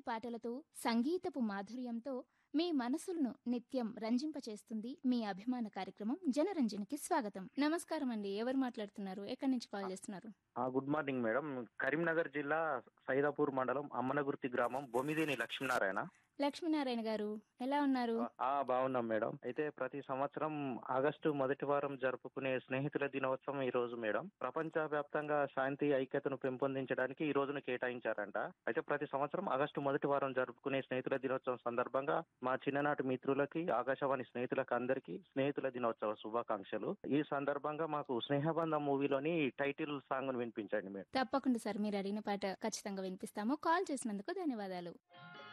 పాటలతో సంగీతపు మాధుర్యంతో మీ మనసులను నిత్యం రంజింపచేస్తుంది మీ అభిమాన కార్యక్రమం జనరంజనికి స్వాగతం నమస్కారం అండి ఎవరు మాట్లాడుతున్నారు ఎక్కడి నుంచి కాల్ చేస్తున్నారు ఆ, గుడ్ మార్నింగ్ మేడం కరీంనగర్ జిల్లా సైదాపూర్ మండలం అమ్మనగుర్తి గ్రామం బొమ్మిదేని లక్ష్మీనారాయణ లక్ష్మీనారాయణ గారు ఎలా ఉన్నారు ఆ బాగున్నాం మేడం అయితే ప్రతి సంవత్సరం ఆగస్టు మొదటి వారం జరుపుకునే స్నేహితుల దినోత్సవం ఈ రోజు మేడం ప్రపంచ వ్యాప్తంగా శాంతి ఐక్యతను పెంపొందించడానికి ఈ రోజును కేటాయించారంట అయితే ప్రతి సంవత్సరం ఆగస్టు మొదటి వారం జరుపుకునే స్నేహితుల దినోత్సవం సందర్భంగా మా చిన్ననాటి మిత్రులకి ఆకాశవాణి స్నేహితులకు అందరికీ స్నేహితుల దినోత్సవ శుభాకాంక్షలు ఈ సందర్భంగా మాకు స్నేహబంధం మూవీలోని టైటిల్ సాంగ్ ను వినిపించండి మేడం తప్పకుండా సార్ మీరు అడిగిన పాట ఖచ్చితంగా వినిపిస్తాము కాల్ చేసినందుకు ధన్యవాదాలు